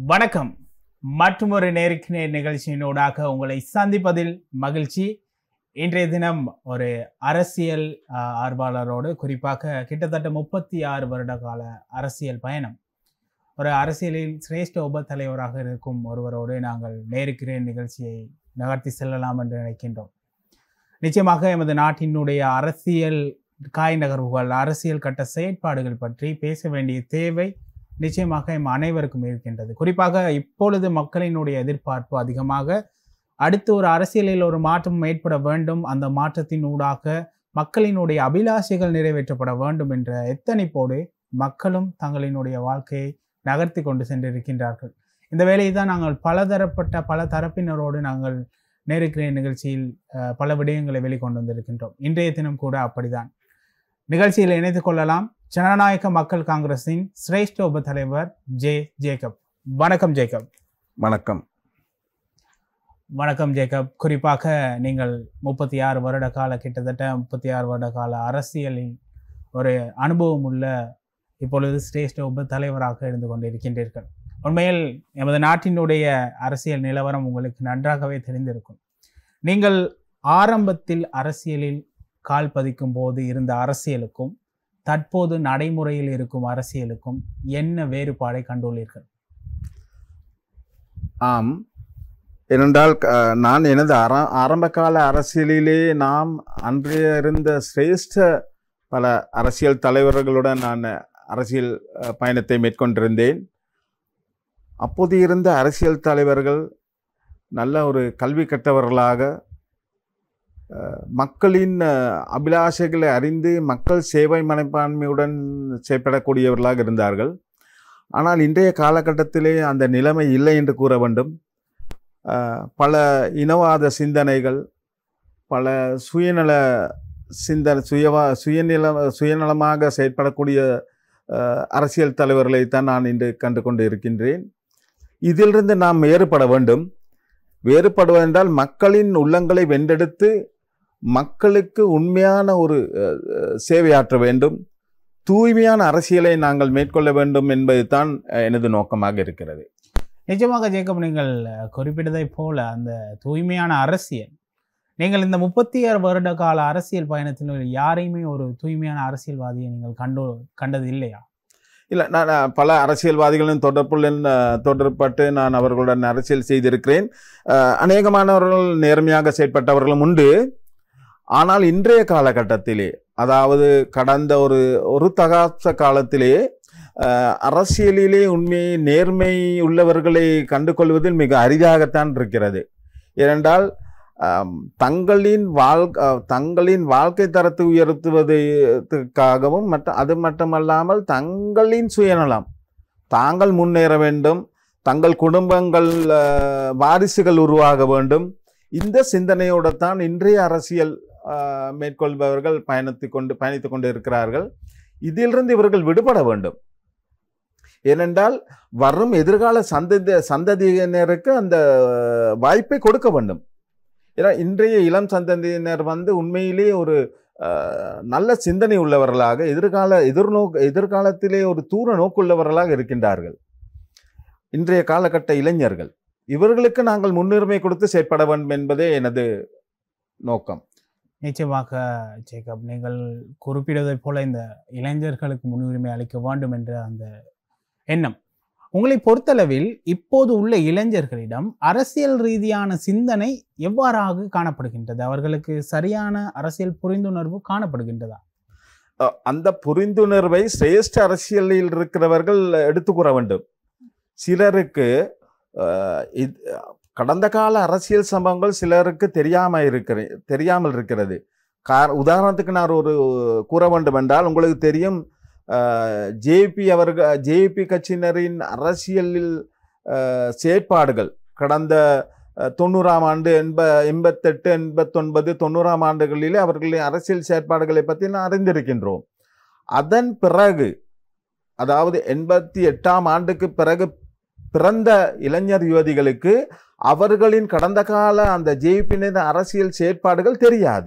வணக்கம் மற்றொரு நேருக்கு நேர் நிகழ்ச்சியினூடாக உங்களை சந்திப்பதில் மகிழ்ச்சி இன்றைய தினம் ஒரு அரசியல் ஆஹ், ஆர்வலரோடு குறிப்பாக கிட்டத்தட்ட முப்பத்தி ஆறு வருட கால அரசியல் பயணம் ஒரு அரசியலில் சிரேஷ்ட உப தலைவராக இருக்கும் ஒருவரோடு நாங்கள் நேருக்கு நேர் நிகழ்ச்சியை நகர்த்தி செல்லலாம் என்று நினைக்கின்றோம் நிச்சயமாக எமது நாட்டினுடைய அரசியல் காய் நகர்வுகள் அரசியல் கட்ட செயற்பாடுகள் பற்றி பேச வேண்டிய தேவை நிச்சயமாக எம் அனைவருக்கும் இருக்கின்றது குறிப்பாக இப்பொழுது மக்களினுடைய எதிர்பார்ப்பு அதிகமாக அடுத்து ஒரு அரசியலில் ஒரு மாற்றம் ஏற்பட வேண்டும் அந்த மாற்றத்தின் ஊடாக மக்களினுடைய அபிலாஷைகள் நிறைவேற்றப்பட வேண்டும் என்ற எத்தனைப்போடு மக்களும் தங்களினுடைய வாழ்க்கையை நகர்த்தி கொண்டு சென்றிருக்கின்றார்கள் இந்த வேலையை தான் நாங்கள் பலதரப்பட்ட பல தரப்பினரோடு நாங்கள் நேருக்கிற நிகழ்ச்சியில் அஹ், பல விடயங்களை வெளிக்கொண்டு வந்திருக்கின்றோம் இன்றைய தினம் கூட அப்படிதான் நிகழ்ச்சியில் இணைத்து கொள்ளலாம் ஜனநாயக மக்கள் காங்கிரசின் சிரேஷ்ட உப தலைவர் ஜே ஜேக்கப் வணக்கம் ஜேக்கப் வணக்கம் வணக்கம் ஜேக்கப் குறிப்பாக நீங்கள் முப்பத்தி ஆறு வருட கால கிட்டத்தட்ட முப்பத்தி ஆறு வருட கால அரசியலில் ஒரு அனுபவம் உள்ள இப்பொழுது சிரேஷ்ட உப தலைவராக இருந்து கொண்டிருக்கின்றீர்கள் உண்மையில் எமது நாட்டினுடைய அரசியல் நிலவரம் உங்களுக்கு நன்றாகவே தெரிந்திருக்கும் நீங்கள் ஆரம்பத்தில் அரசியலில் கால் பதிக்கும் போது இருந்த அரசியலுக்கும் தற்போது நடைமுறையில் இருக்கும் அரசியலுக்கும் என்ன வேறுபாடை கண்டுள்ளீர்கள் ஆம் ஏனென்றால் க- நான் எனது ஆர ஆரம்பகால அரசியலிலே நாம் அன்றைய இருந்த சிரேஷ்ட பல அரசியல் தலைவர்களுடன் நான் அரசியல் அஹ், பயணத்தை மேற்கொண்டிருந்தேன் அப்போது இருந்த அரசியல் தலைவர்கள் நல்ல ஒரு கல்வி கற்றவர்களாக அஹ், மக்களின் அஹ், அபிலாஷைகளை அறிந்து மக்கள் சேவை மனப்பான்மையுடன் செயற்படக்கூடியவர்களாக இருந்தார்கள் ஆனால் இன்றைய காலகட்டத்திலே அந்த நிலைமை இல்லை என்று கூற வேண்டும் அஹ், பல இனவாத சிந்தனைகள் பல சுயநல சிந்தனை சுயவா சுயநில சுயநலமாக செயற்படக்கூடிய அஹ், அரசியல் தலைவர்களைத்தான் நான் இன்று கண்டு கொண்டு இருக்கின்றேன் இதிலிருந்து நாம் வேறுபட வேண்டும் வேறுபடுவதென்றால் மக்களின் உள்ளங்களை வென்றெடுத்து மக்களுக்கு உண்மையான ஒரு அஹ், அஹ், சேவையாற்ற வேண்டும் தூய்மையான அரசியலை நாங்கள் மேற்கொள்ள வேண்டும் என்பதுதான் அஹ், எனது நோக்கமாக இருக்கிறது நிஜமாக ஜேக்கப் நீங்கள் அஹ், குறிப்பிட்டதைப் போல அந்த தூய்மையான அரசியல் நீங்கள் இந்த முப்பத்தி ஆறு வருட கால அரசியல் பயணத்தில் யாரையுமே ஒரு தூய்மையான அரசியல்வாதியை நீங்கள் கண்டு கண்டது இல்லையா இல்லை நான் நான் பல அரசியல்வாதிகளின் தொடர்புடன் அஹ், தொடர்பட்டு நான் அவர்களுடன் அரசியல் செய்திருக்கிறேன் அஹ், அநேகமானவர்கள் நேர்மையாக செயற்பட்டவர்களும் உண்டு ஆனால் இன்றைய காலகட்டத்திலே அதாவது கடந்த ஒரு ஒரு தகாப்த காலத்திலே அஹ், அரசியலிலே உண்மை நேர்மை உள்ளவர்களை கண்டுகொள்வதில் மிக அரிதாகத்தான் இருக்கிறது ஏனென்றால் ஆம், தங்களின் வாழ் அஹ், தங்களின் வாழ்க்கை தரத்தை உயர்த்துவதற்காகவும் மற்ற அது மட்டுமல்லாமல் தங்களின் சுயநலம் தாங்கள் முன்னேற வேண்டும் தங்கள் குடும்பங்கள் அஹ், வாரிசுகள் உருவாக வேண்டும் இந்த சிந்தனையோடு தான் இன்றைய அரசியல் அஹ், மேற்கொள்பவர்கள் பயணித்து கொண்டு பயணித்து கொண்டு இருக்கிறார்கள் இதிலிருந்து இவர்கள் விடுபட வேண்டும் ஏனென்றால் வரும் எதிர்கால சந்ததி சந்ததியினருக்கு அந்த வாய்ப்பை கொடுக்க வேண்டும் ஏன்னா இன்றைய இளம் சந்ததியினர் வந்து உண்மையிலே ஒரு அஹ், நல்ல சிந்தனை உள்ளவர்களாக எதிர்கால எதிர்நோக்கு எதிர்காலத்திலே ஒரு தூர நோக்குள்ளவர்களாக இருக்கின்றார்கள் இன்றைய காலகட்ட இளைஞர்கள் இவர்களுக்கு நாங்கள் முன்னுரிமை கொடுத்து செயற்பட வேண்டும் என்பதே எனது நோக்கம் நிச்சயமாக ஜேக்கப் நீங்கள் குறிப்பிடுவதைப் போல இந்த இளைஞர்களுக்கு முன்னுரிமை அளிக்க வேண்டும் என்ற அந்த எண்ணம் உங்களை பொறுத்தளவில் இப்போது உள்ள இளைஞர்களிடம் அரசியல் ரீதியான சிந்தனை எவ்வாறாக காணப்படுகின்றது அவர்களுக்கு சரியான அரசியல் புரிந்துணர்வு காணப்படுகின்றதா அஹ், அந்த புரிந்துணர்வை சிரேஷ்ட அரசியலில் இருக்கிறவர்கள் எடுத்துக்கூற வேண்டும் சிலருக்கு அஹ், இது- கடந்த கால அரசியல் சம்பவங்கள் சிலருக்கு தெரியாம இருக்கிற தெரியாமல் இருக்கிறது கார் உதாரணத்துக்கு நான் ஒரு கூற வேண்டும் என்றால் உங்களுக்கு தெரியும் ஜேபி அவர்கள் ஜேபி கட்சியினரின் அரசியலில் அஹ், செயற்பாடுகள் கடந்த அஹ், தொண்ணூறாம் ஆண்டு எண்ப எண்பத்தெட்டு எண்பத்தொன்பது தொண்ணூறாம் ஆண்டுகளிலே அவர்களின் அரசியல் செயற்பாடுகளை பற்றி நான் அறிந்திருக்கின்றோம் அதன் பிறகு அதாவது எண்பத்தி எட்டாம் ஆண்டுக்கு பிறகு பிறந்த இளைஞர் யுவதிகளுக்கு அவர்களின் கடந்த கால அந்த ஜேபியின் அரசியல் செயற்பாடுகள் தெரியாது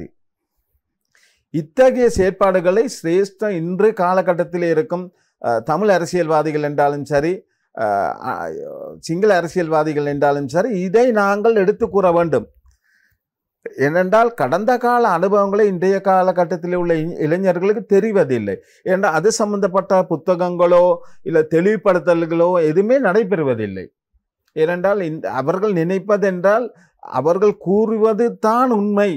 இத்தகைய செயற்பாடுகளை சிரேஷ்ட இன்று காலகட்டத்தில் இருக்கும் அஹ், தமிழ் அரசியல்வாதிகள் என்றாலும் சரி அஹ், அஹ், சிங்கள அரசியல்வாதிகள் என்றாலும் சரி இதை நாங்கள் எடுத்து கூற வேண்டும் ஏனென்றால் கடந்த கால அனுபவங்களை இன்றைய காலகட்டத்தில் உள்ள இ- இளைஞர்களுக்கு தெரிவதில்லை ஏன்னா அது சம்பந்தப்பட்ட புத்தகங்களோ இல்லை தெளிவுபடுத்தல்களோ எதுவுமே நடைபெறுவதில்லை ஏனென்றால் இந்த அவர்கள் நினைப்பதென்றால் அவர்கள் கூறுவது தான் உண்மை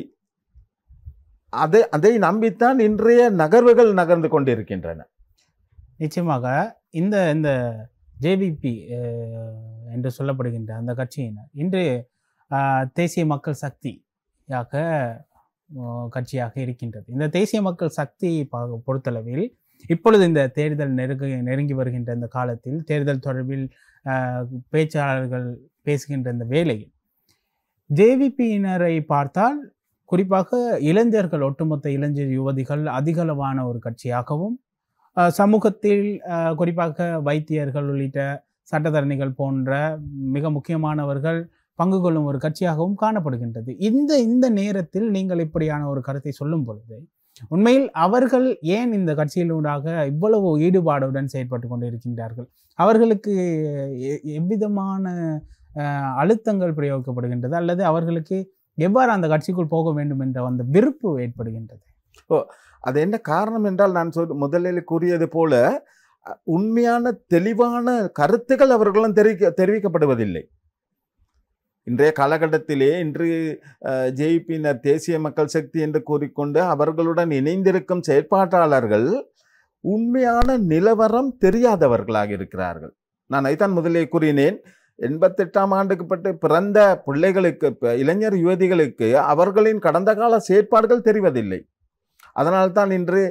அதை அதை நம்பித்தான் இன்றைய நகர்வுகள் நகர்ந்து கொண்டிருக்கின்றன நிச்சயமாக இந்த இந்த ஜேவிபி என்று சொல்லப்படுகின்ற அந்த கட்சியினர் இன்று அஹ், தேசிய மக்கள் சக்தியாக அஹ், கட்சியாக இருக்கின்றது இந்த தேசிய மக்கள் சக்தி ப- பொறுத்தளவில் இப்பொழுது இந்த தேர்தல் நெருங்கி நெருங்கி வருகின்ற இந்த காலத்தில் தேர்தல் தொடர்பில் அஹ், பேச்சாளர்கள் பேசுகின்ற இந்த வேளையில் ஜேவிபியினரை பார்த்தால் குறிப்பாக இளைஞர்கள் ஒட்டுமொத்த இளைஞர் யுவதிகள் அதிகளவான ஒரு கட்சியாகவும் அஹ், சமூகத்தில் அஹ், குறிப்பாக வைத்தியர்கள் உள்ளிட்ட சட்டத்தரணிகள் போன்ற மிக முக்கியமானவர்கள் பங்கு கொள்ளும் ஒரு கட்சியாகவும் காணப்படுகின்றது இந்த இந்த நேரத்தில் நீங்கள் இப்படியான ஒரு கருத்தை சொல்லும் பொழுது உண்மையில் அவர்கள் ஏன் இந்த கட்சியிலூடாக இவ்வளவு ஈடுபாடுடன் செயற்பட்டு கொண்டு இருக்கின்றார்கள் அவர்களுக்கு எ- எவ்விதமான அஹ், அழுத்தங்கள் பிரயோகிக்கப்படுகின்றது அல்லது அவர்களுக்கு எவ்வாறு அந்த கட்சிக்குள் போக வேண்டும் என்ற அந்த விருப்பு ஏற்படுகின்றது அது என்ன காரணம் என்றால் நான் சொல் முதலில் கூறியது போல அ, உண்மையான தெளிவான கருத்துக்கள் அவர்களும் தெரிவிக்க தெரிவிக்கப்படுவதில்லை இன்றைய காலகட்டத்திலே இன்று ஜேபியினர் தேசிய மக்கள் சக்தி என்று கூறிக்கொண்டு அவர்களுடன் இணைந்திருக்கும் செயற்பாட்டாளர்கள் உண்மையான நிலவரம் தெரியாதவர்களாக இருக்கிறார்கள் நான் அதைத்தான் முதலே கூறினேன் எண்பத்தெட்டாம் ஆண்டுக்கு பட்டு பிறந்த பிள்ளைகளுக்கு ப- இளைஞர் யுவதிகளுக்கு அவர்களின் கடந்த கால செயற்பாடுகள் தெரிவதில்லை அதனால்தான் இன்று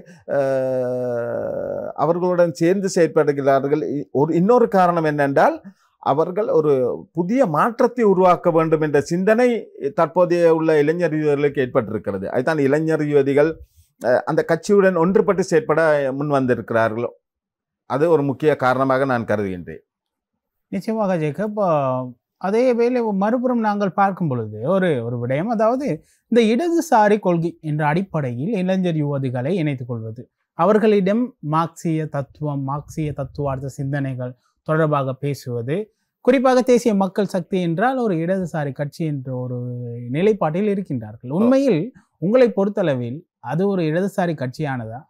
அஹ், அவர்களுடன் சேர்ந்து செயற்படுகிறார்கள் இ- ஒரு இன்னொரு காரணம் என்னென்றால் அவர்கள் ஒரு புதிய மாற்றத்தை உருவாக்க வேண்டும் என்ற சிந்தனை தற்போதைய உள்ள இளைஞர் யுவதிகளுக்கு ஏற்பட்டிருக்கிறது அதுதான் இளைஞர் யுவதிகள் அஹ், அந்த கட்சியுடன் ஒன்றுபட்டு செயற்பட முன் வந்திருக்கிறார்களோ அது ஒரு முக்கிய காரணமாக நான் கருதுகின்றேன் நிச்சயமாக ஜேக்கப் அஹ், அதே வேளை மறுபுறம் நாங்கள் பார்க்கும் பொழுது ஒரு ஒரு விடயம் அதாவது இந்த இடதுசாரி கொள்கை என்ற அடிப்படையில் இளைஞர் யுவதிகளை இணைத்துக் கொள்வது அவர்களிடம் மார்க்சிய தத்துவம் மார்க்சிய தத்துவார்த்த சிந்தனைகள் தொடர்பாக பேசுவது குறிப்பாக தேசிய மக்கள் சக்தி என்றால் ஒரு இடதுசாரி கட்சி என்ற ஒரு நிலைப்பாட்டில் இருக்கின்றார்கள் உண்மையில் உங்களை பொறுத்தளவில் அது ஒரு இடதுசாரி கட்சியானதா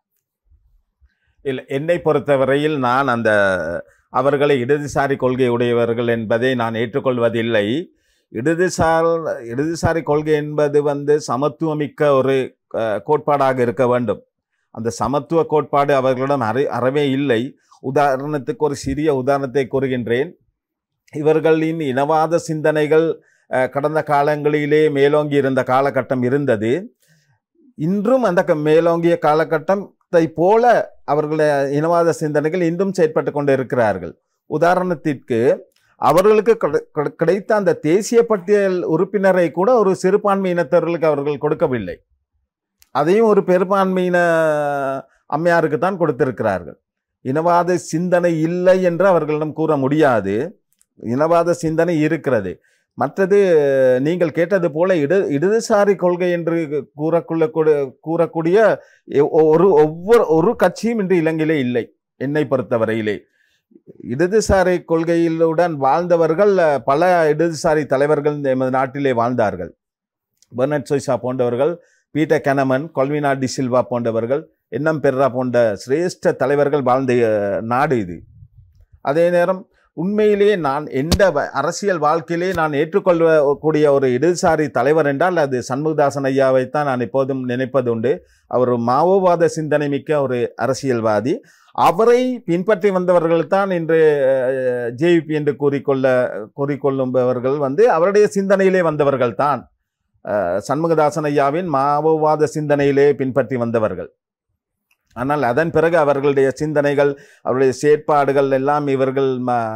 இல்லை என்னை பொறுத்தவரையில் நான் அந்த அவர்களை இடதுசாரி கொள்கை உடையவர்கள் என்பதை நான் ஏற்றுக்கொள்வதில்லை இடதுசார் இடதுசாரி கொள்கை என்பது வந்து சமத்துவமிக்க ஒரு அஹ், கோட்பாடாக இருக்க வேண்டும் அந்த சமத்துவ கோட்பாடு அவர்களிடம் அறை அறவே இல்லை உதாரணத்துக்கு ஒரு சிறிய உதாரணத்தை கூறுகின்றேன் இவர்களின் இனவாத சிந்தனைகள் அஹ், கடந்த காலங்களிலே மேலோங்கி இருந்த காலகட்டம் இருந்தது இன்றும் அந்த க- மேலோங்கிய காலகட்டத்தை போல அவர்களுடைய இனவாத சிந்தனைகள் இன்றும் செயற்பட்டு கொண்டு இருக்கிறார்கள் உதாரணத்திற்கு அவர்களுக்கு கிடை- கிடை- கிடைத்த அந்த தேசிய பட்டியல் உறுப்பினரை கூட ஒரு சிறுபான்மை இனத்தவர்களுக்கு அவர்கள் கொடுக்கவில்லை அதையும் ஒரு பெரும்பான்மையின அம்மையாருக்கு தான் கொடுத்திருக்கிறார்கள் இனவாத சிந்தனை இல்லை என்று அவர்களிடம் கூற முடியாது இனவாத சிந்தனை இருக்கிறது மற்றது நீங்கள் கேட்டது போல இட இடதுசாரி கொள்கை என்று கூறக்குள்ள கூட- கூறக்கூடிய எ- ஒரு ஒவ்வொரு ஒரு கட்சியும் இன்று இலங்கையிலே இல்லை என்னை பொறுத்தவரையிலே இடதுசாரி கொள்கையிலுடன் வாழ்ந்தவர்கள் அஹ், பல இடதுசாரி தலைவர்கள் இந்த எமது நாட்டிலே வாழ்ந்தார்கள் பெர்னட் சோய்சா போன்றவர்கள் பீட்டர் கெனமன் கொல்வினா டி சில்வா போன்றவர்கள் எண்ணம் பெர்ரா போன்ற சிரேஷ்ட தலைவர்கள் வாழ்ந்த அஹ், நாடு இது அதே நேரம் உண்மையிலேயே நான் எந்த வ- அரசியல் வாழ்க்கையிலே நான் ஏற்றுக்கொள்ளக்கூடிய ஒரு இடதுசாரி தலைவர் என்றால் அது சண்முகதாசன் ஐயாவைத்தான் நான் எப்போதும் நினைப்பது உண்டு அவர் ஒரு மாவோவாத சிந்தனை மிக்க ஒரு அரசியல்வாதி அவரை பின்பற்றி வந்தவர்கள் தான் இன்று ஜேவிபி என்று கூறிக்கொள்ள கூறிக்கொள்ளும்பவர்கள் வந்து அவருடைய சிந்தனையிலே வந்தவர்கள் தான் அஹ், சண்முகதாசன் ஐயாவின் மாவோவாத சிந்தனையிலே பின்பற்றி வந்தவர்கள் ஆனால் அதன் பிறகு அவர்களுடைய சிந்தனைகள் அவருடைய செயற்பாடுகள் எல்லாம் இவர்கள்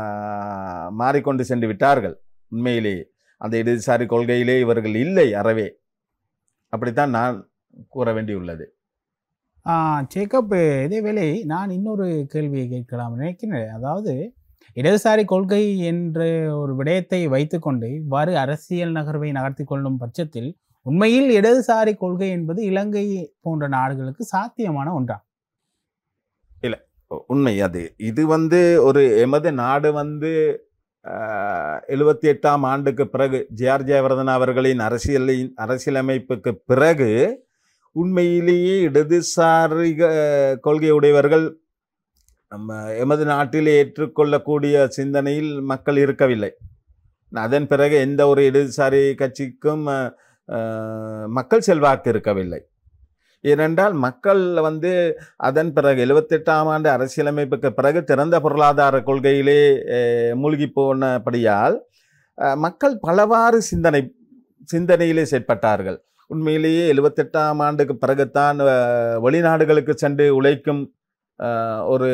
மா- மாறிக்கொண்டு சென்று விட்டார்கள் உண்மையிலேயே அந்த இடதுசாரி கொள்கையிலே இவர்கள் இல்லை அறவே அப்படித்தான் நான் கூற வேண்டியுள்ளது ஆ, ஜேக்கப் இதேவேளை நான் இன்னொரு கேள்வியை கேட்கலாம் நினைக்கிறேன் அதாவது இடதுசாரி கொள்கை என்ற ஒரு விடயத்தை வைத்துக்கொண்டு இவ்வாறு அரசியல் நகர்வை நகர்த்தி கொள்ளும் பட்சத்தில் உண்மையில் இடதுசாரி கொள்கை என்பது இலங்கை போன்ற நாடுகளுக்கு சாத்தியமான ஒன்றா உண்மை அது இது வந்து ஒரு எமது நாடு வந்து எழுபத்தி எட்டாம் ஆண்டுக்கு பிறகு ஜேஆர் ஜெயவர்தன் அவர்களின் அரசியலின் அரசியலமைப்புக்கு பிறகு உண்மையிலேயே இடதுசாரிக கொள்கையுடையவர்கள் நம்ம எமது நாட்டில் ஏற்றுக்கொள்ளக்கூடிய சிந்தனையில் மக்கள் இருக்கவில்லை அதன் பிறகு எந்த ஒரு இடதுசாரி கட்சிக்கும் அஹ், அஹ், மக்கள் செல்வாக்கு இருக்கவில்லை ஏனென்றால் மக்கள் வந்து அதன் பிறகு எழுபத்தெட்டாம் ஆண்டு அரசியலமைப்புக்கு பிறகு திறந்த பொருளாதார கொள்கையிலே அஹ், மூழ்கி போனபடியால் அஹ், மக்கள் பலவாறு சிந்தனை சிந்தனையிலே செயற்பட்டார்கள் உண்மையிலேயே எழுபத்தெட்டாம் ஆண்டுக்கு பிறகுதான் அஹ், வெளிநாடுகளுக்கு சென்று உழைக்கும் அஹ், ஒரு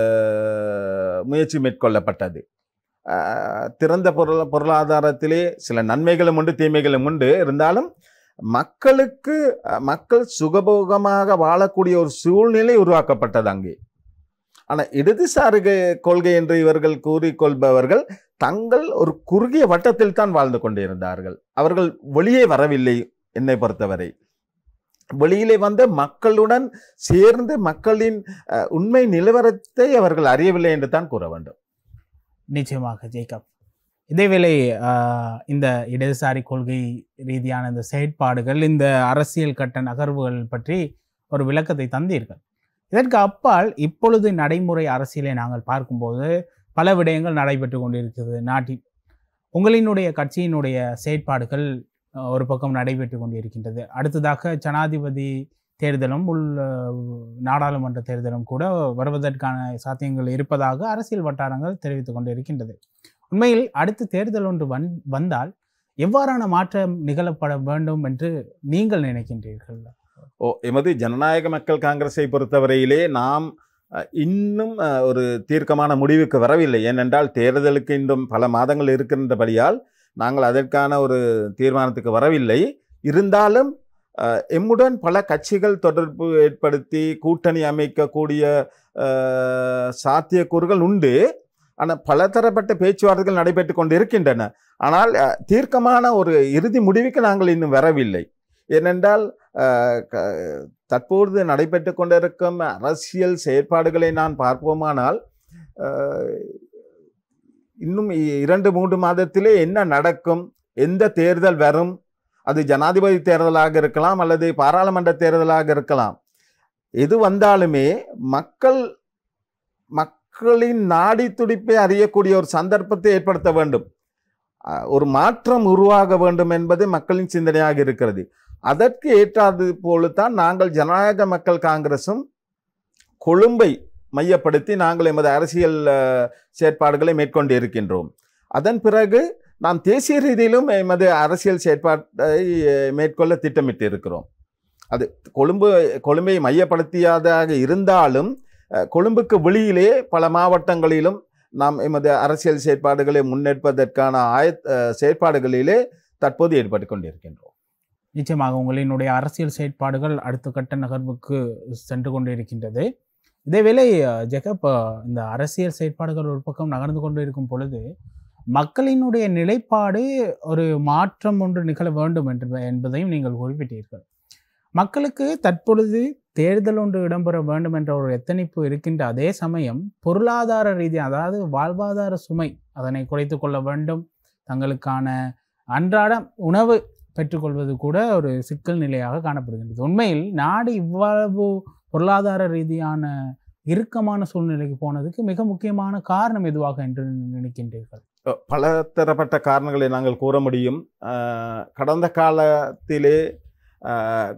முயற்சி மேற்கொள்ளப்பட்டது அஹ், திறந்த பொருள பொருளாதாரத்திலே சில நன்மைகளும் உண்டு தீமைகளும் உண்டு இருந்தாலும் மக்களுக்கு அஹ், மக்கள் சுகபோகமாக வாழக்கூடிய ஒரு சூழ்நிலை உருவாக்கப்பட்டது அங்கே ஆனால் இடதுசாரி கொள்கை என்று இவர்கள் கூறிக்கொள்பவர்கள் தங்கள் ஒரு குறுகிய வட்டத்தில் தான் வாழ்ந்து கொண்டிருந்தார்கள் அவர்கள் வெளியே வரவில்லை என்னை பொறுத்தவரை வெளியிலே வந்த மக்களுடன் சேர்ந்து மக்களின் அஹ், உண்மை நிலவரத்தை அவர்கள் அறியவில்லை என்று தான் கூற வேண்டும் நிச்சயமாக ஜேக்கப் இதேவேளை ஆஹ், இந்த இடதுசாரி கொள்கை ரீதியான இந்த செயற்பாடுகள் இந்த அரசியல் கட்ட நகர்வுகள் பற்றி ஒரு விளக்கத்தை தந்தீர்கள் இதற்கு அப்பால் இப்பொழுது நடைமுறை அரசியலை நாங்கள் பார்க்கும்போது பல விடயங்கள் நடைபெற்று கொண்டிருக்கிறது நாட்டில் உங்களினுடைய கட்சியினுடைய செயற்பாடுகள் அஹ், ஒரு பக்கம் நடைபெற்று கொண்டிருக்கின்றது அடுத்ததாக ஜனாதிபதி தேர்தலும் உள் அஹ், நாடாளுமன்ற தேர்தலும் கூட வருவதற்கான சாத்தியங்கள் இருப்பதாக அரசியல் வட்டாரங்கள் தெரிவித்துக் கொண்டிருக்கின்றது உண்மையில் அடுத்த தேர்தல் ஒன்று வந் வந்தால் எவ்வாறான மாற்றம் நிகழப்பட வேண்டும் என்று நீங்கள் நினைக்கின்றீர்கள் ஓ எமது ஜனநாயக மக்கள் காங்கிரஸை பொறுத்தவரையிலே நாம் அஹ், இன்னும் அஹ், ஒரு தீர்க்கமான முடிவுக்கு வரவில்லை ஏனென்றால் தேர்தலுக்கு இன்னும் பல மாதங்கள் இருக்கின்றபடியால் நாங்கள் அதற்கான ஒரு தீர்மானத்துக்கு வரவில்லை இருந்தாலும் அஹ், எம்முடன் பல கட்சிகள் தொடர்பு ஏற்படுத்தி கூட்டணி அமைக்கக்கூடிய அஹ், சாத்தியக்கூறுகள் உண்டு ஆனால் பலதரப்பட்ட பேச்சுவார்த்தைகள் நடைபெற்று கொண்டு இருக்கின்றன ஆனால் அஹ், தீர்க்கமான ஒரு இறுதி முடிவுக்கு நாங்கள் இன்னும் வரவில்லை ஏனென்றால் அஹ், க- தற்பொழுது நடைபெற்று கொண்டிருக்கும் அரசியல் செயற்பாடுகளை நான் பார்ப்போமானால் அஹ், இன்னும் இ- இரண்டு மூன்று மாதத்திலே என்ன நடக்கும் எந்த தேர்தல் வரும் அது ஜனாதிபதி தேர்தலாக இருக்கலாம் அல்லது பாராளுமன்ற தேர்தலாக இருக்கலாம் எது வந்தாலுமே மக்கள் மக்களின் நாடி துடிப்பை அறியக்கூடிய ஒரு சந்தர்ப்பத்தை ஏற்படுத்த வேண்டும் அஹ், ஒரு மாற்றம் உருவாக வேண்டும் என்பது மக்களின் சிந்தனையாக இருக்கிறது அதற்கு ஏற்றாது போலத்தான் நாங்கள் ஜனநாயக மக்கள் காங்கிரசும் கொழும்பை மையப்படுத்தி நாங்கள் எமது அரசியல் அஹ், செயற்பாடுகளை மேற்கொண்டு இருக்கின்றோம் அதன் பிறகு நாம் தேசிய ரீதியிலும் எமது அரசியல் செயற்பாட்டை அஹ், மேற்கொள்ள திட்டமிட்டு இருக்கிறோம் அது கொழும்பு கொழும்பை மையப்படுத்தியதாக இருந்தாலும் அஹ், கொழும்புக்கு வெளியிலே பல மாவட்டங்களிலும் நாம் எமது அரசியல் செயற்பாடுகளை முன்னெடுப்பதற்கான ஆய அஹ், செயற்பாடுகளிலே தற்போது ஈடுபட்டு கொண்டிருக்கின்றோம் நிச்சயமாக உங்களினுடைய அரசியல் செயற்பாடுகள் அடுத்த கட்ட நகர்வுக்கு சென்று கொண்டிருக்கின்றது இதேவேளை அஹ், ஜெகப் அஹ், இந்த அரசியல் செயற்பாடுகள் ஒரு பக்கம் நகர்ந்து கொண்டு இருக்கும் பொழுது மக்களினுடைய நிலைப்பாடு ஒரு மாற்றம் ஒன்று நிகழ வேண்டும் என்று என்பதையும் நீங்கள் குறிப்பிட்டீர்கள் மக்களுக்கு தற்பொழுது தேர்தல் ஒன்று இடம்பெற வேண்டும் என்ற ஒரு எத்தனிப்பு இருக்கின்ற அதே சமயம் பொருளாதார ரீதியாக அதாவது வாழ்வாதார சுமை அதனை குறைத்து கொள்ள வேண்டும் தங்களுக்கான அன்றாட உணவு பெற்றுக்கொள்வது கூட ஒரு சிக்கல் நிலையாக காணப்படுகின்றது உண்மையில் நாடு இவ்வளவு பொருளாதார ரீதியான இறுக்கமான சூழ்நிலைக்கு போனதுக்கு மிக முக்கியமான காரணம் எதுவாக என்று நினைக்கின்றீர்கள் பல தரப்பட்ட காரணங்களை நாங்கள் கூற முடியும் அஹ், கடந்த காலத்திலே அஹ்,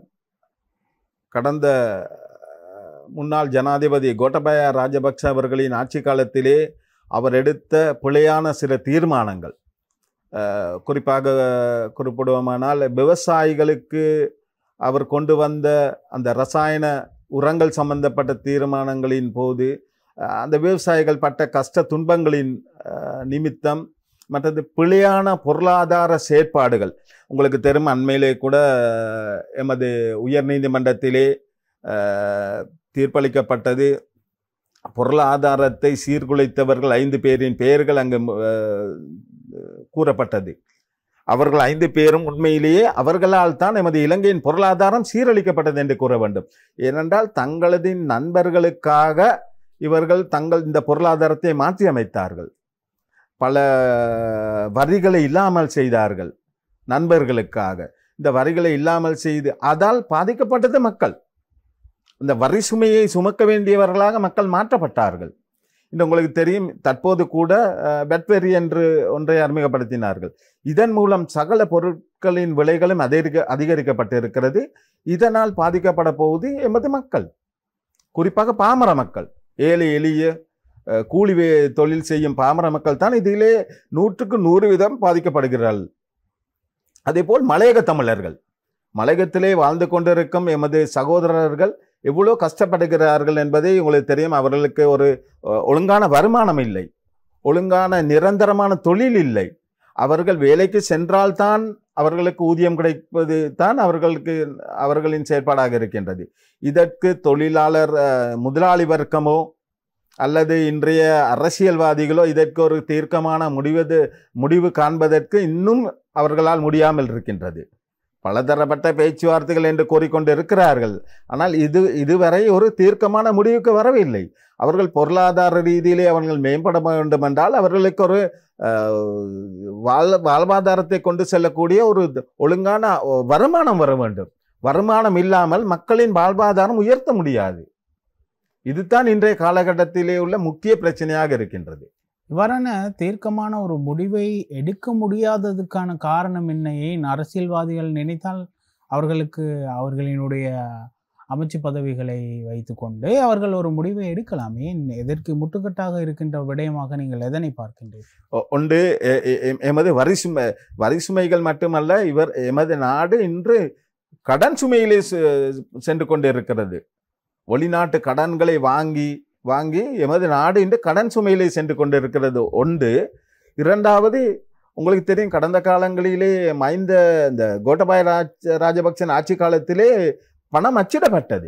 கடந்த அஹ், முன்னாள் ஜனாதிபதி கோட்டபய ராஜபக்ஷ அவர்களின் ஆட்சி காலத்திலே அவர் எடுத்த பிழையான சில தீர்மானங்கள் அஹ், குறிப்பாக குறிப்பிடுவோமானால் விவசாயிகளுக்கு அவர் கொண்டு வந்த அந்த ரசாயன உரங்கள் சம்பந்தப்பட்ட தீர்மானங்களின் போது அஹ், அந்த விவசாயிகள் பட்ட கஷ்ட துன்பங்களின் அஹ், நிமித்தம் மற்றது பிழையான பொருளாதார செயற்பாடுகள் உங்களுக்கு தெரியும் அண்மையிலே கூட அஹ், எமது உயர் நீதிமன்றத்திலே அஹ், தீர்ப்பளிக்கப்பட்டது பொருளாதாரத்தை சீர்குலைத்தவர்கள் ஐந்து பேரின் பெயர்கள் அங்கு அஹ், கூறப்பட்டது அவர்கள் ஐந்து பேரும் உண்மையிலேயே அவர்களால் தான் எமது இலங்கையின் பொருளாதாரம் சீரழிக்கப்பட்டது என்று கூற வேண்டும் ஏனென்றால் தங்களது நண்பர்களுக்காக இவர்கள் தங்கள் இந்த பொருளாதாரத்தை மாற்றி அமைத்தார்கள் பல வரிகளை இல்லாமல் செய்தார்கள் நண்பர்களுக்காக இந்த வரிகளை இல்லாமல் செய்து அதால் பாதிக்கப்பட்டது மக்கள் இந்த வரி சுமையை சுமக்க வேண்டியவர்களாக மக்கள் மாற்றப்பட்டார்கள் இந்த உங்களுக்கு தெரியும் தற்போது கூட பெட்வெரி என்று ஒன்றை அறிமுகப்படுத்தினார்கள் இதன் மூலம் சகல பொருட்களின் விலைகளும் அதிகரிக்க அதிகரிக்கப்பட்டிருக்கிறது இதனால் பாதிக்கப்பட போவது எமது மக்கள் குறிப்பாக பாமர மக்கள் ஏழை எளிய அஹ், கூலி வே- தொழில் செய்யும் பாமர மக்கள் தான் இதிலே நூற்றுக்கு நூறு வீதம் பாதிக்கப்படுகிறார்கள் அதேபோல் மலையக தமிழர்கள் மலையகத்திலே வாழ்ந்து கொண்டிருக்கும் எமது சகோதரர்கள் எவ்வளோ கஷ்டப்படுகிறார்கள் என்பதை உங்களுக்கு தெரியும் அவர்களுக்கு ஒரு அஹ், ஒழுங்கான வருமானம் இல்லை ஒழுங்கான நிரந்தரமான தொழில் இல்லை அவர்கள் வேலைக்கு சென்றால்தான் அவர்களுக்கு ஊதியம் கிடைப்பது தான் அவர்களுக்கு அவர்களின் செயற்பாடாக இருக்கின்றது இதற்கு தொழிலாளர் அஹ், முதலாளி வர்க்கமோ அல்லது இன்றைய அரசியல்வாதிகளோ இதற்கு ஒரு தீர்க்கமான முடிவது முடிவு காண்பதற்கு இன்னும் அவர்களால் முடியாமல் இருக்கின்றது பலதரப்பட்ட பேச்சுவார்த்தைகள் என்று கூறிக்கொண்டு இருக்கிறார்கள் ஆனால் இது இதுவரை ஒரு தீர்க்கமான முடிவுக்கு வரவில்லை அவர்கள் பொருளாதார ரீதியிலே அவர்கள் மேம்பட வேண்டும் என்றால் அவர்களுக்கு ஒரு அஹ், வாழ் வாழ்வாதாரத்தை கொண்டு செல்லக்கூடிய ஒரு ஒழுங்கான வருமானம் வர வேண்டும் வருமானம் இல்லாமல் மக்களின் வாழ்வாதாரம் உயர்த்த முடியாது இதுதான் இன்றைய காலகட்டத்திலே உள்ள முக்கிய பிரச்சனையாக இருக்கின்றது இவ்வாறான தீர்க்கமான ஒரு முடிவை எடுக்க முடியாததுக்கான காரணம் என்ன ஏன் அரசியல்வாதிகள் நினைத்தால் அவர்களுக்கு அவர்களினுடைய அமைச்சு பதவிகளை வைத்துக்கொண்டு அவர்கள் ஒரு முடிவை எடுக்கலாம் ஏன் எதற்கு முட்டுக்கட்டாக இருக்கின்ற விடயமாக நீங்கள் எதனை பார்க்கின்றீர்கள் ஒ- ஒன்று எ- எ- எ- எமது வரி சுமை வரி சுமைகள் மட்டுமல்ல இவர் எமது நாடு இன்று கடன் சுமையிலே செ- சென்று கொண்டிருக்கிறது வெளிநாட்டு கடன்களை வாங்கி வாங்கி எமது நாடு இன்று கடன் சுமையிலே சென்று கொண்டிருக்கிறது ஒன்று இரண்டாவது உங்களுக்கு தெரியும் கடந்த காலங்களிலே மைந்த இந்த கோட்டபாய ராஜ ராஜபக்சன் ஆட்சி காலத்திலே பணம் அச்சிடப்பட்டது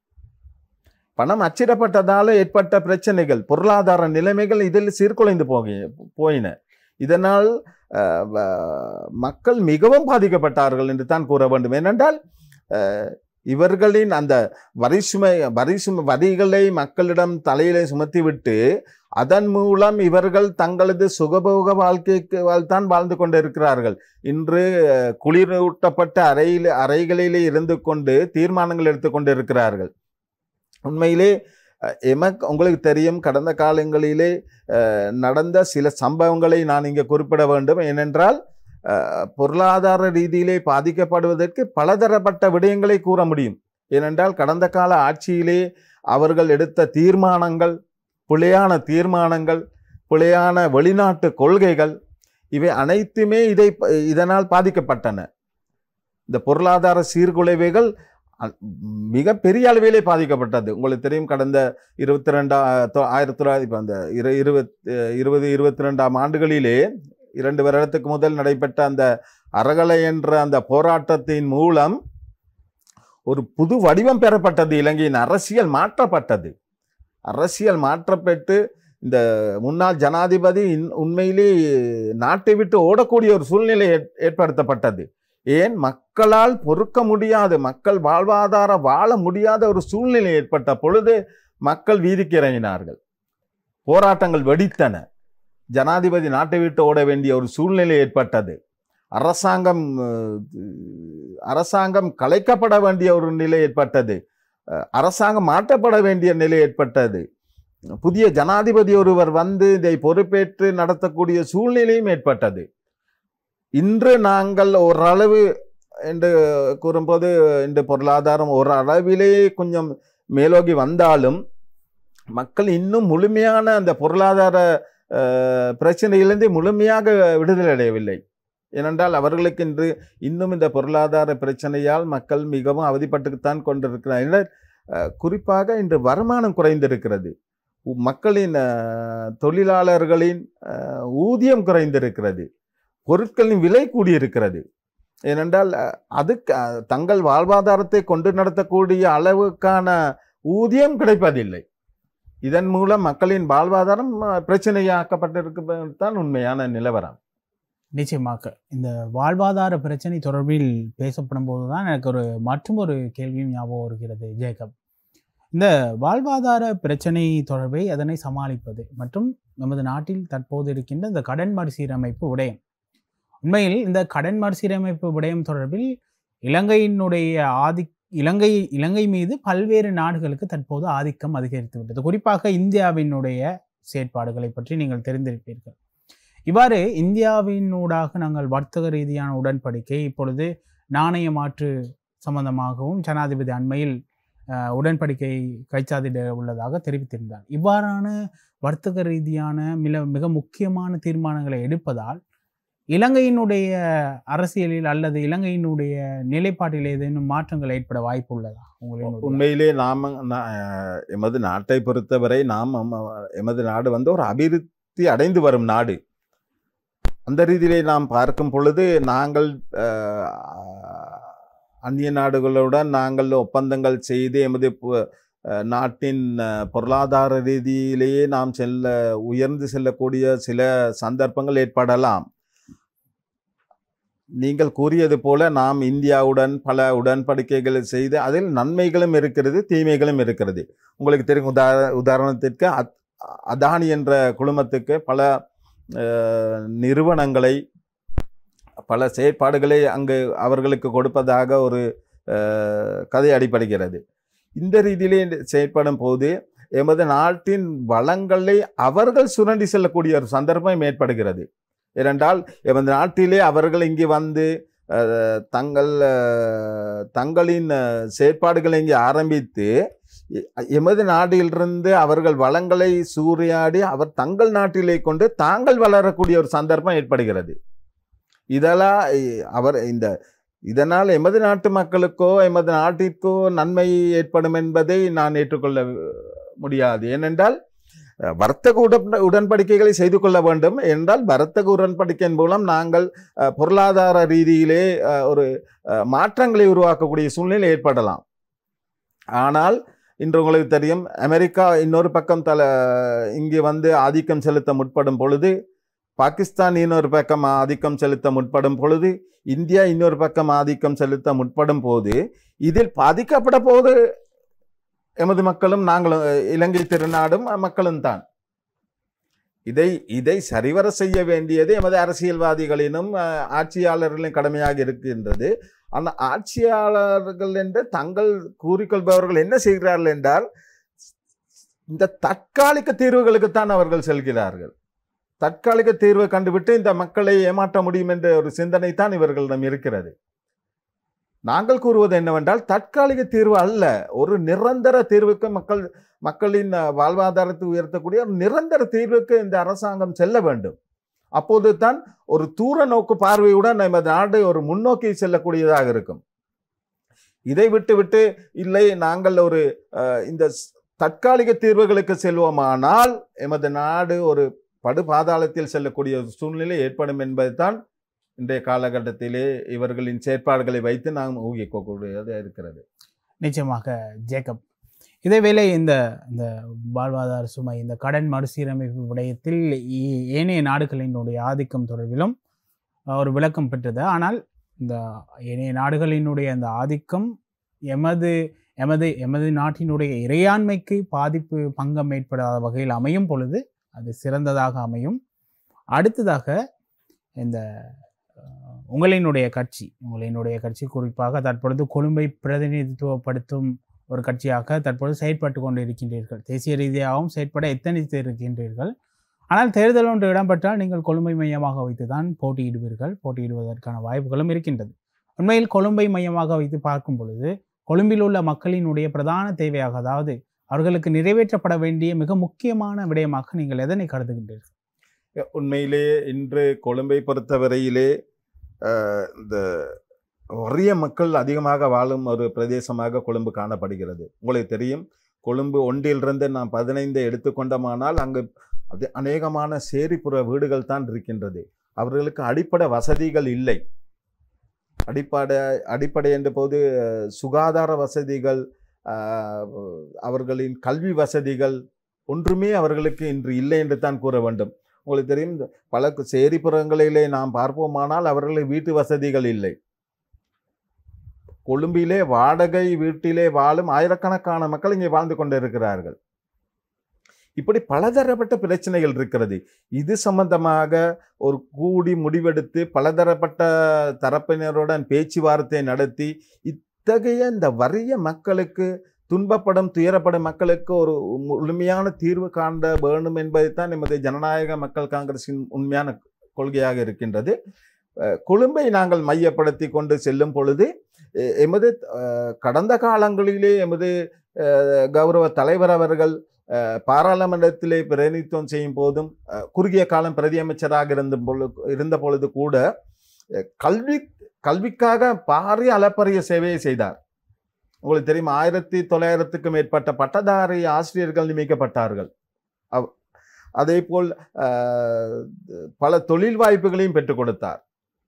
பணம் அச்சிடப்பட்டதால் ஏற்பட்ட பிரச்சனைகள் பொருளாதார நிலைமைகள் இதில் சீர்குலைந்து போகி போயின இதனால் அஹ், வ- மக்கள் மிகவும் பாதிக்கப்பட்டார்கள் என்று தான் கூற வேண்டும் ஏனென்றால் அஹ், இவர்களின் அந்த வரி சுமை வரி சுமை வரிகளை மக்களிடம் தலையிலே சுமத்திவிட்டு அதன் மூலம் இவர்கள் தங்களது சுகபோக வாழ்க்கைக்கு தான் வாழ்ந்து கொண்டிருக்கிறார்கள் இன்று அஹ், குளிரூட்டப்பட்ட அறையில் அறைகளிலே இருந்து கொண்டு தீர்மானங்கள் எடுத்துக்கொண்டு இருக்கிறார்கள் உண்மையிலே அஹ், எமக்கு உங்களுக்கு தெரியும் கடந்த காலங்களிலே அஹ், நடந்த சில சம்பவங்களை நான் இங்கே குறிப்பிட வேண்டும் ஏனென்றால் அஹ், பொருளாதார ரீதியிலே பாதிக்கப்படுவதற்கு பலதரப்பட்ட விடயங்களை கூற முடியும் ஏனென்றால் கடந்த கால ஆட்சியிலே அவர்கள் எடுத்த தீர்மானங்கள் பிழையான தீர்மானங்கள் பிழையான வெளிநாட்டு கொள்கைகள் இவை அனைத்துமே இதை இதனால் பாதிக்கப்பட்டன இந்த பொருளாதார சீர்குலைவுகள் அ- மிக பெரிய அளவிலே பாதிக்கப்பட்டது உங்களுக்கு தெரியும் கடந்த இருபத்தி ரெண்டா ஆயிரத்தி தொள்ளாயிரத்தி இப்ப அந்த இரு இருபத் இருபது இருபத்தி ரெண்டாம் ஆண்டுகளிலே இரண்டு வருடத்துக்கு முதல் நடைபெற்ற அந்த அறகலை என்ற அந்த போராட்டத்தின் மூலம் ஒரு புது வடிவம் பெறப்பட்டது இலங்கையின் அரசியல் மாற்றப்பட்டது அரசியல் மாற்றப்பட்டு இந்த முன்னாள் ஜனாதிபதி இன்- உண்மையிலே நாட்டை விட்டு ஓடக்கூடிய ஒரு சூழ்நிலை ஏற்- ஏற்படுத்தப்பட்டது ஏன் மக்களால் பொறுக்க முடியாது மக்கள் வாழ்வாதார வாழ முடியாத ஒரு சூழ்நிலை ஏற்பட்ட பொழுது மக்கள் வீதிக்கு இறங்கினார்கள் போராட்டங்கள் வெடித்தன ஜனாதிபதி நாட்டை விட்டு ஓட வேண்டிய ஒரு சூழ்நிலை ஏற்பட்டது அரசாங்கம் அஹ், அரசாங்கம் கலைக்கப்பட வேண்டிய ஒரு நிலை ஏற்பட்டது அஹ், அரசாங்கம் மாற்றப்பட வேண்டிய நிலை ஏற்பட்டது புதிய ஜனாதிபதி ஒருவர் வந்து இதை பொறுப்பேற்று நடத்தக்கூடிய சூழ்நிலையும் ஏற்பட்டது இன்று நாங்கள் ஓரளவு என்று கூறும்போது இந்த பொருளாதாரம் ஒரு அளவிலே கொஞ்சம் மேலோகி வந்தாலும் மக்கள் இன்னும் முழுமையான அந்த பொருளாதார அஹ், பிரச்சனையிலிருந்து முழுமையாக விடுதலை அடையவில்லை ஏனென்றால் அவர்களுக்கு இன்று இன்னும் இந்த பொருளாதார பிரச்சனையால் மக்கள் மிகவும் அவதிப்பட்டுத்தான் கொண்டிருக்கிறார்கள் அஹ், குறிப்பாக இன்று வருமானம் குறைந்திருக்கிறது உ- மக்களின் அஹ், தொழிலாளர்களின் அஹ், ஊதியம் குறைந்திருக்கிறது பொருட்களின் விலை கூடியிருக்கிறது ஏனென்றால் அஹ், அதுக்கு அஹ், தங்கள் வாழ்வாதாரத்தை கொண்டு நடத்தக்கூடிய அளவுக்கான ஊதியம் கிடைப்பதில்லை இதன் மூலம் மக்களின் வாழ்வாதாரம் அஹ், பிரச்சனையாக்கப்பட்டிருப்பது தான் உண்மையான நிலவரம் நிச்சயமாக இந்த வாழ்வாதார பிரச்சனை தொடர்பில் பேசப்படும் போதுதான் எனக்கு ஒரு மற்றும் ஒரு கேள்வியும் ஞாபகம் வருகிறது ஜேக்கப் இந்த வாழ்வாதார பிரச்சனை தொடர்பை அதனை சமாளிப்பது மற்றும் நமது நாட்டில் தற்போது இருக்கின்ற இந்த கடன் மறுசீரமைப்பு விடயம் உண்மையில் இந்த கடன் மறுசீரமைப்பு விடயம் தொடர்பில் இலங்கையினுடைய ஆதி இலங்கை இலங்கை மீது பல்வேறு நாடுகளுக்கு தற்போது ஆதிக்கம் அதிகரித்து விட்டது குறிப்பாக இந்தியாவினுடைய செயற்பாடுகளை பற்றி நீங்கள் தெரிந்திருப்பீர்கள் இவ்வாறு இந்தியாவினூடாக நாங்கள் வர்த்தக ரீதியான உடன்படிக்கை இப்பொழுது நாணய மாற்று சம்பந்தமாகவும் ஜனாதிபதி அண்மையில் அஹ், உடன்படிக்கை கைச்சாதிட உள்ளதாக தெரிவித்திருந்தார் இவ்வாறான வர்த்தக ரீதியான மிக மிக முக்கியமான தீர்மானங்களை எடுப்பதால் இலங்கையினுடைய அரசியலில் அல்லது இலங்கையினுடைய நிலைப்பாட்டில் ஏதேனும் மாற்றங்கள் ஏற்பட வாய்ப்பு உள்ளதா உங்களின் உண்மையிலே நாம நா- அஹ், எமது நாட்டை பொறுத்தவரை நாம் அம்ம- எமது நாடு வந்து ஒரு அபிவிருத்தி அடைந்து வரும் நாடு அந்த ரீதியிலே நாம் பார்க்கும் பொழுது நாங்கள் அஹ், அந்நிய நாடுகளுடன் நாங்கள் ஒப்பந்தங்கள் செய்து எமது பு- அஹ், நாட்டின் அஹ், பொருளாதார ரீதியிலேயே நாம் செல்ல உயர்ந்து செல்லக்கூடிய சில சந்தர்ப்பங்கள் ஏற்படலாம் நீங்கள் கூறியது போல நாம் இந்தியாவுடன் பல உடன்படிக்கைகளை செய்து அதில் நன்மைகளும் இருக்கிறது தீமைகளும் இருக்கிறது உங்களுக்கு தெரியும் உதா உதாரணத்திற்கு அத்- அதானி என்ற குழுமத்துக்கு பல அஹ், நிறுவனங்களை பல செயற்பாடுகளை அங்கு அவர்களுக்கு கொடுப்பதாக ஒரு அஹ், கதை அடிப்படுகிறது இந்த ரீதியிலே செயற்படும் போது எமது நாட்டின் வளங்களை அவர்கள் சுரண்டி செல்லக்கூடிய ஒரு சந்தர்ப்பம் ஏற்படுகிறது ஏனென்றால் எமது நாட்டிலே அவர்கள் இங்கு வந்து அஹ், தங்கள் அஹ், தங்களின் அஹ், செயற்பாடுகளை இங்கே ஆரம்பித்து எ- எமது நாட்டிலிருந்து அவர்கள் வளங்களை சூறையாடி அவர் தங்கள் நாட்டிலே கொண்டு தாங்கள் வளரக்கூடிய ஒரு சந்தர்ப்பம் ஏற்படுகிறது இதெல்லாம் இ- அவர் இந்த இதனால் எமது நாட்டு மக்களுக்கோ எமது நாட்டிற்கோ நன்மை ஏற்படும் என்பதை நான் ஏற்றுக்கொள்ள முடியாது ஏனென்றால் அஹ், வர்த்தக உடன் உடன்படிக்கைகளை செய்து கொள்ள வேண்டும் என்றால் வர்த்தக உடன்படிக்கையின் மூலம் நாங்கள் அஹ், பொருளாதார ரீதியிலே அஹ், ஒரு அஹ், மாற்றங்களை உருவாக்கக்கூடிய சூழ்நிலை ஏற்படலாம் ஆனால் இன்று உங்களுக்கு தெரியும் அமெரிக்கா இன்னொரு பக்கம் தல இங்கே வந்து ஆதிக்கம் செலுத்த முற்படும் பொழுது பாகிஸ்தான் இன்னொரு பக்கம் ஆதிக்கம் செலுத்த முற்படும் பொழுது இந்தியா இன்னொரு பக்கம் ஆதிக்கம் செலுத்த முற்படும் போது இதில் பாதிக்கப்பட போது எமது மக்களும் நாங்களும் அஹ், இலங்கை திருநாடும் அஹ், மக்களும் தான் இதை இதை சரிவர செய்ய வேண்டியது எமது அரசியல்வாதிகளினும் அஹ், ஆட்சியாளர்களின் கடமையாக இருக்கின்றது அந்த ஆட்சியாளர்கள் என்று தங்கள் கூறிக்கொள்பவர்கள் என்ன செய்கிறார்கள் என்றால் இந்த தற்காலிக தீர்வுகளுக்குத்தான் அவர்கள் செல்கிறார்கள் தற்காலிக தீர்வை கண்டுவிட்டு இந்த மக்களை ஏமாற்ற முடியும் என்ற ஒரு சிந்தனை தான் இவர்களிடம் இருக்கிறது நாங்கள் கூறுவது என்னவென்றால் தற்காலிக தீர்வு அல்ல ஒரு நிரந்தர தீர்வுக்கு மக்கள் மக்களின் அஹ், வாழ்வாதாரத்தை உயர்த்தக்கூடிய ஒரு நிரந்தர தீர்வுக்கு இந்த அரசாங்கம் செல்ல வேண்டும் அப்போது தான் ஒரு தூர நோக்கு பார்வையுடன் நமது நாடு ஒரு முன்னோக்கி செல்லக்கூடியதாக இருக்கும் இதை விட்டு விட்டு இல்லை நாங்கள் ஒரு அஹ், இந்த ஸ்- தற்காலிக தீர்வுகளுக்கு செல்வோமானால் எமது நாடு ஒரு படு பாதாளத்தில் செல்லக்கூடிய ஒரு சூழ்நிலை ஏற்படும் என்பதுதான் இன்றைய காலகட்டத்திலே இவர்களின் செயற்பாடுகளை வைத்து நாம் ஊகிக்கக்கூடியது இருக்கிறது நிச்சயமாக ஜேக்கப் இதேவேளை இந்த இந்த வாழ்வாதார சுமை இந்த கடன் மறுசீரமைப்பு விடயத்தில் ஏ- ஏனைய நாடுகளினுடைய ஆதிக்கம் தொடர்பிலும் அஹ், ஒரு விளக்கம் பெற்றது ஆனால் இந்த ஏனைய நாடுகளினுடைய அந்த ஆதிக்கம் எமது எமது எமது நாட்டினுடைய இறையாண்மைக்கு பாதிப்பு பங்கம் ஏற்படாத வகையில் அமையும் பொழுது அது சிறந்ததாக அமையும் அடுத்ததாக இந்த அஹ், உங்களினுடைய கட்சி உங்களினுடைய கட்சி குறிப்பாக தற்பொழுது கொழும்பை பிரதிநிதித்துவப்படுத்தும் ஒரு கட்சியாக தற்பொழுது செயற்பட்டு கொண்டு இருக்கின்றீர்கள் தேசிய ரீதியாகவும் செயற்பட எத்தனித்து இருக்கின்றீர்கள் ஆனால் தேர்தல் ஒன்று இடம்பெற்றால் நீங்கள் கொழும்பை மையமாக வைத்து தான் போட்டியிடுவீர்கள் போட்டியிடுவதற்கான வாய்ப்புகளும் இருக்கின்றது உண்மையில் கொழும்பை மையமாக வைத்து பார்க்கும் பொழுது கொழும்பில் உள்ள மக்களினுடைய பிரதான தேவையாக அதாவது அவர்களுக்கு நிறைவேற்றப்பட வேண்டிய மிக முக்கியமான விடயமாக நீங்கள் எதனை கருதுகின்றீர்கள் உண்மையிலே இன்று கொழும்பை பொறுத்தவரையிலே அஹ், இந்த நிறைய மக்கள் அதிகமாக வாழும் ஒரு பிரதேசமாக கொழும்பு காணப்படுகிறது உங்களுக்கு தெரியும் கொழும்பு ஒன்றிலிருந்து நாம் பதினைந்து எடுத்துக்கொண்டோமானால் அங்கு அது அநேகமான சேரிப்புற வீடுகள் தான் இருக்கின்றது அவர்களுக்கு அடிப்படை வசதிகள் இல்லை அடிப்படை அடிப்படை என்ற போது அஹ், சுகாதார வசதிகள் அஹ், அவர்களின் கல்வி வசதிகள் ஒன்றுமே அவர்களுக்கு இன்று இல்லை என்று தான் கூற வேண்டும் உங்களுக்கு தெரியும் இந்த பல சேரிப்புறங்களிலே நாம் பார்ப்போமானால் அவர்களுக்கு வீட்டு வசதிகள் இல்லை கொழும்பிலே வாடகை வீட்டிலே வாழும் ஆயிரக்கணக்கான மக்கள் இங்கே வாழ்ந்து கொண்டிருக்கிறார்கள் இப்படி பலதரப்பட்ட பிரச்சனைகள் இருக்கிறது இது சம்பந்தமாக ஒரு கூடி முடிவெடுத்து பலதரப்பட்ட தரப்பினருடன் பேச்சுவார்த்தை நடத்தி இத்தகைய இந்த வறிய மக்களுக்கு துன்பப்படும் துயரப்படும் மக்களுக்கு ஒரு முழுமையான தீர்வு காண்ட வேணும் என்பதைத்தான் எமது ஜனநாயக மக்கள் காங்கிரசின் உண்மையான கொள்கையாக இருக்கின்றது அஹ் கொழும்பை நாங்கள் மையப்படுத்தி கொண்டு செல்லும் பொழுது எ- எமது அஹ், கடந்த காலங்களிலே எமது அஹ், கௌரவ தலைவர் அவர்கள் அஹ், பாராளுமன்றத்திலே பிரதிநிதித்துவம் செய்யும் போதும் அஹ், குறுகிய காலம் பிரதி அமைச்சராக இருந்த பொழுது இருந்த பொழுது கூட அஹ், கல்வி கல்விக்காக பாரிய அளப்பரிய சேவையை செய்தார் உங்களுக்கு தெரியும் ஆயிரத்தி தொள்ளாயிரத்துக்கும் மேற்பட்ட பட்டதாரி ஆசிரியர்கள் நியமிக்கப்பட்டார்கள் அவ்- அதே போல் அஹ், பல தொழில் வாய்ப்புகளையும் பெற்றுக் கொடுத்தார்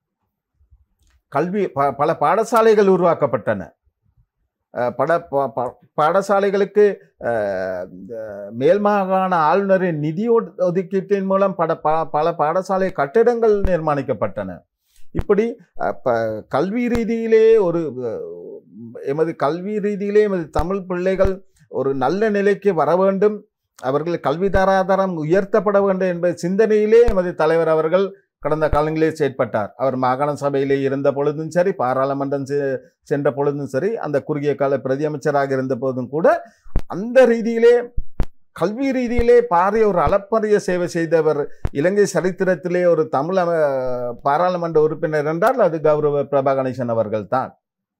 கல்வி ப- பல பாடசாலைகள் உருவாக்கப்பட்டன அஹ், பட ப- ப- பாடசாலைகளுக்கு அஹ், இந்த மேல் மாகாண ஆளுநரின் நிதி ஒடு- ஒதுக்கீட்டின் மூலம் பட ப- பல பாடசாலை கட்டிடங்கள் நிர்மாணிக்கப்பட்டன இப்படி அஹ், ப- கல்வி ரீதியிலே ஒரு அஹ், எமது கல்வி ரீதியிலே எமது தமிழ் பிள்ளைகள் ஒரு நல்ல நிலைக்கு வர வேண்டும் அவர்கள் கல்வி தராதரம் உயர்த்தப்பட வேண்டும் என்ற சிந்தனையிலே எமது தலைவர் அவர்கள் கடந்த காலங்களிலே செயற்பட்டார் அவர் மாகாண சபையிலே இருந்த பொழுதும் சரி பாராளுமன்றம் செ- சென்ற பொழுதும் சரி அந்த குறுகிய கால பிரதி அமைச்சராக இருந்த போதும் கூட அந்த ரீதியிலே கல்வி ரீதியிலே பாரிய ஒரு அளப்பரிய சேவை செய்தவர் இலங்கை சரித்திரத்திலே ஒரு தமிழ் அம- பாராளுமன்ற உறுப்பினர் என்றால் அது கௌரவ பிரபா கணேசன் அவர்கள் தான்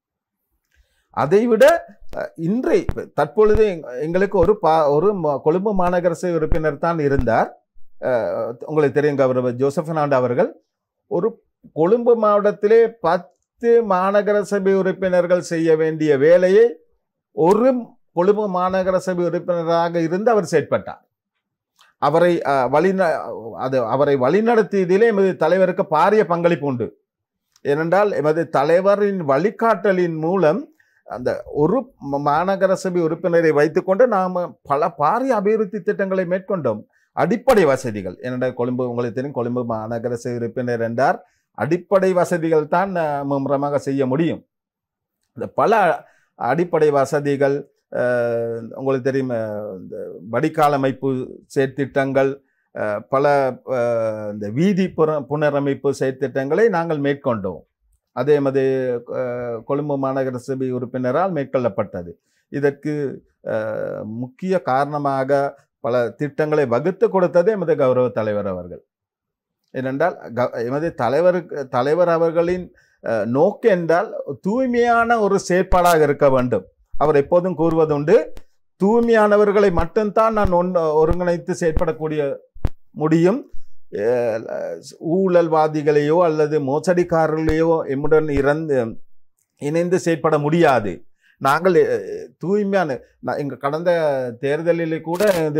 அதைவிட அஹ், இன்றை தற்பொழுது எங்க- எங்களுக்கு ஒரு பா ஒரு ம- கொழும்பு மாநகர சபை உறுப்பினர் தான் இருந்தார் அஹ், உங்களுக்கு தெரியும் கௌரவ ஜோசப் பெர்னாண்டோ அவர்கள் ஒரு கொழும்பு மாவட்டத்திலே பத்து மாநகர சபை உறுப்பினர்கள் செய்ய வேண்டிய வேலையை ஒரு கொழும்பு மாநகர சபை உறுப்பினராக இருந்து அவர் செயற்பட்டார் அவரை அஹ், வழி அது அவரை வழிநடத்தியதிலே எமது தலைவருக்கு பாரிய பங்களிப்பு உண்டு ஏனென்றால் எமது தலைவரின் வழிகாட்டலின் மூலம் அந்த ஒரு ம- மாநகர சபை உறுப்பினரை வைத்துக்கொண்டு நாம் பல பாரிய அபிவிருத்தி திட்டங்களை மேற்கொண்டோம் அடிப்படை வசதிகள் ஏனென்றால் கொழும்பு உங்களுக்கு தெரியும் கொழும்பு மாநகர சபை உறுப்பினர் என்றார் அடிப்படை வசதிகள் தான் அஹ், மும்முரமாக செய்ய முடியும் இந்த பல அடிப்படை வசதிகள் அஹ், உங்களுக்கு தெரியும் அஹ், இந்த வடிகால் அமைப்பு செயற்திட்டங்கள் அஹ், பல அஹ், இந்த வீதி புற புனரமைப்பு செயற்திட்டங்களை நாங்கள் மேற்கொண்டோம் அது எமது அஹ், கொழும்பு மாநகர சபை உறுப்பினரால் மேற்கொள்ளப்பட்டது இதற்கு அஹ், முக்கிய காரணமாக பல திட்டங்களை வகுத்து கொடுத்தது எமது கௌரவ தலைவர் அவர்கள் ஏனென்றால் க- எமது தலைவருக்கு தலைவர் அவர்களின் அஹ், நோக்கு என்றால் தூய்மையான ஒரு செயற்பாடாக இருக்க வேண்டும் அவர் எப்போதும் கூறுவதுண்டு தூய்மையானவர்களை மட்டும்தான் நான் ஒன் ஒருங்கிணைத்து செயற்படக்கூடிய முடியும் அஹ், ஊழல்வாதிகளையோ அல்லது மோசடிக்காரர்களையோ எம்முடன் இறந்து இணைந்து செயற்பட முடியாது நாங்கள் அஹ், தூய்மையான நான் எங்கள் கடந்த தேர்தலில் கூட இது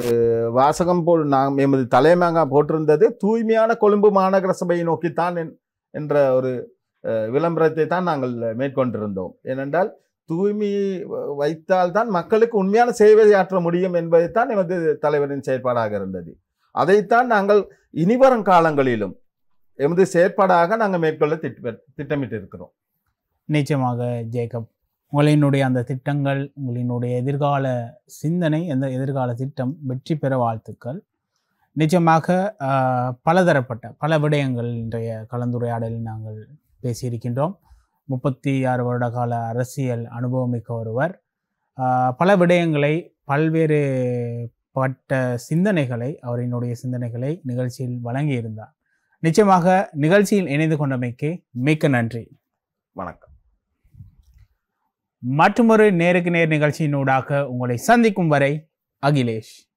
வாசகம் போல் நாம் எமது தலைமையாக போட்டிருந்தது தூய்மையான கொழும்பு மாநகர சபையை நோக்கித்தான் என்- என்ற ஒரு அஹ், விளம்பரத்தை தான் நாங்கள் மேற்கொண்டிருந்தோம் ஏனென்றால் தூய்மையை வ- வைத்தால்தான் மக்களுக்கு உண்மையான சேவை ஆற்ற முடியும் என்பதைத்தான் எமது தலைவரின் செயற்பாடாக இருந்தது அதைத்தான் நாங்கள் இனிவரும் காலங்களிலும் எமது செயற்பாடாக நாங்கள் மேற்கொள்ள திட்ட திட்டமிட்டு இருக்கிறோம் நிச்சயமாக ஜேக்கப் உங்களினுடைய அந்த திட்டங்கள் உங்களினுடைய எதிர்கால சிந்தனை அந்த எதிர்கால திட்டம் வெற்றி பெற வாழ்த்துக்கள் நிச்சயமாக ஆஹ், பலதரப்பட்ட பல விடயங்கள் இன்றைய கலந்துரையாடலில் நாங்கள் பேசியிருக்கின்றோம் முப்பத்தி ஆறு வருட கால அரசியல் அனுபவமிக்க ஒருவர் ஆஹ், பல விடயங்களை பல்வேறு பட்ட சிந்தனைகளை அவரினுடைய சிந்தனைகளை நிகழ்ச்சியில் வழங்கியிருந்தார் நிச்சயமாக நிகழ்ச்சியில் இணைந்து கொண்டமைக்கு மிக்க நன்றி வணக்கம் மற்றொரு நேருக்கு நேர் நிகழ்ச்சியினூடாக உங்களை சந்திக்கும் வரை அகிலேஷ்